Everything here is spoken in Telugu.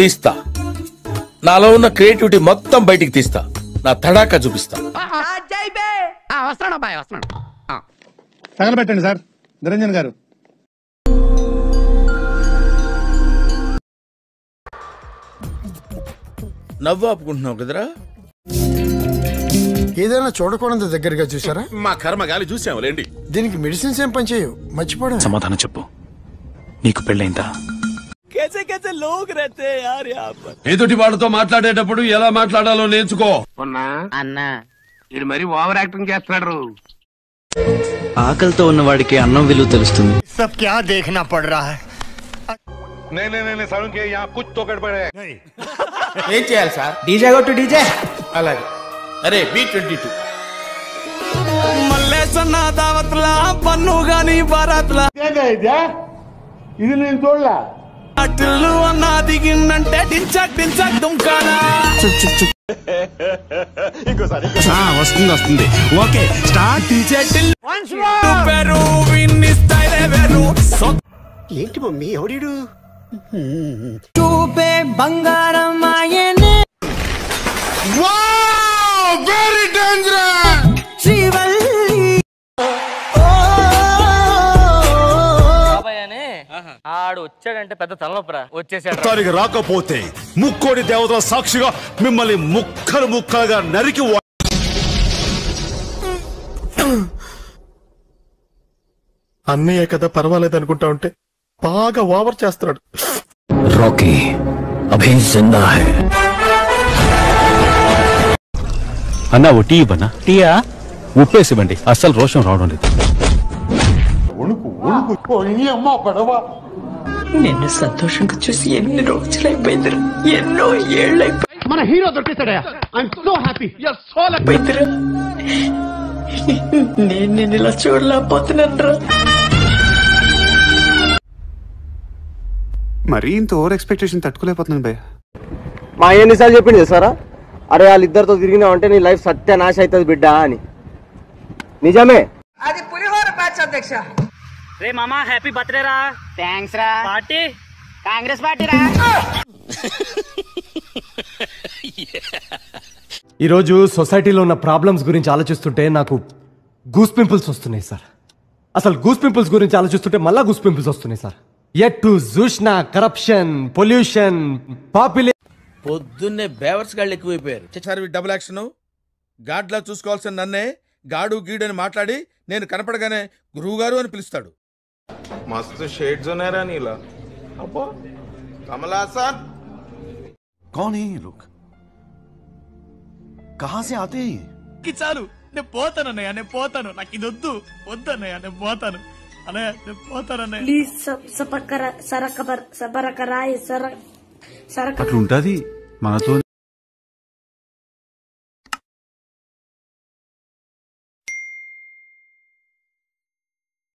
తీస్తా నాలో ఉన్న క్రియేటివిటీ మొత్తం బయటికి తీస్తా నా తడాకా చూపిస్తా వస్తున్నాడు అబ్బాయి వస్తున్నాడు ఆ. తగలబెట్టండి సార్ నిరంజన్ గారు నవ్వు ఆపుకుంటున్నావు కదరా ఏదైనా చూడకూడదు దగ్గరగా చూసారా మా కర్మ గాలి చూసాం లేండి దీనికి మెడిసిన్స్ ఏం పనిచేయవు మర్చిపోవడం సమాధానం చెప్పు నీకు పెళ్ళైందా ఎదుటి వాళ్ళతో మాట్లాడేటప్పుడు ఎలా మాట్లాడాలో నేర్చుకో అన్నా ఇది మరి ఓవర్ యాక్టింగ్ చేస్తున్నాడు ఆకలితో ఉన్నవాడికి అన్నం విలువ తెలుస్తుంది సబ్ క్యా దేఖనా పడ్ రహా హై ఏం చేయాలి సార్ డీజే కొట్టు డీజే అలాగే అరే బి ట్వంటీ టూ వస్తుంది వస్తుంది ఓకే స్టార్ట్ ఏంటి మమ్మీ ఎవడీడు ఆడు వచ్చాడంటే పెద్ద తలనొప్పరా వచ్చేసాడు తారీఖు రాకపోతే ముక్కోడి దేవతల సాక్షిగా మిమ్మల్ని ముక్కలు ముక్కలుగా నరికి అన్నయ్య కదా పర్వాలేదు అనుకుంటా ఉంటే బాగా ఓవర్ చేస్తున్నాడు రాకీ అభి జిందా హై అన్న ఓ టీ ఇవ్వనా టీయా ఉప్పేసి ఇవ్వండి అస్సలు రోషం రావడం లేదు నిన్ను సంతోషంగా చూసి ఎన్ని రోజులైపోయిందిరా ఎన్నో ఏళ్ళైపోయిందిరా మన హీరో దొరికేశాడయా ఐఎమ్ సో హ్యాపీ సో నేను నిన్ను ఇలా చూడలేకపోతున్నాను రా మరీ ఇంత ఓవర్ ఎక్స్పెక్టేషన్ తట్టుకోలేకపోతున్నాను భయ్య మా ఎన్నిసార్లు చెప్పింది సారా అరే వాళ్ళిద్దరితో తిరిగినావు అంటే నీ లైఫ్ సత్యనాశ అవుతుంది బిడ్డ అని నిజమే అది పులిహోర బ్యాచ్ అధ్యక్ష రే మామా హ్యాపీ బర్త్డే రా థ్యాంక్స్ రా పార్టీ కాంగ్రెస్ పార్టీ రా ఈరోజు సొసైటీలో ఉన్న ప్రాబ్లమ్స్ గురించి ఆలోచిస్తుంటే నాకు గూస్ పింపుల్స్ వస్తున్నాయి సార్ అసలు గూస్ పింపుల్స్ గురించి ఆలోచిస్తుంటే మళ్ళా గూస్ పింపుల్స్ వస్తున్నాయి సార్ ఎట్ టు జూష్ణ కరప్షన్ పొల్యూషన్ పాపులే పొద్దున్నే బేవర్స్ గాళ్ళు ఎక్కువైపోయారు సార్ డబుల్ యాక్షన్ గాడ్లా చూసుకోవాల్సిన నన్నే గాడు గీడు అని మాట్లాడి నేను కనపడగానే గురువు గారు అని పిలుస్తాడు మస్తు షేడ్స్ ఉన్నారా నీలా అబ్బో కమలాసన్ कौन है ये लोग कहाँ से आते हैं ये చాలు నేను పోతాను అన్నయ్య నేను పోతాను నాకు ఇది వద్దు వద్దు అన్నయ్య నేను పోతాను అన్నయ్య నేను పోతాను అన్నయ్య ప్లీజ్ సబకర సరకబర్ సబరకరాయ్ సర సరక అట్లుంటది మనతో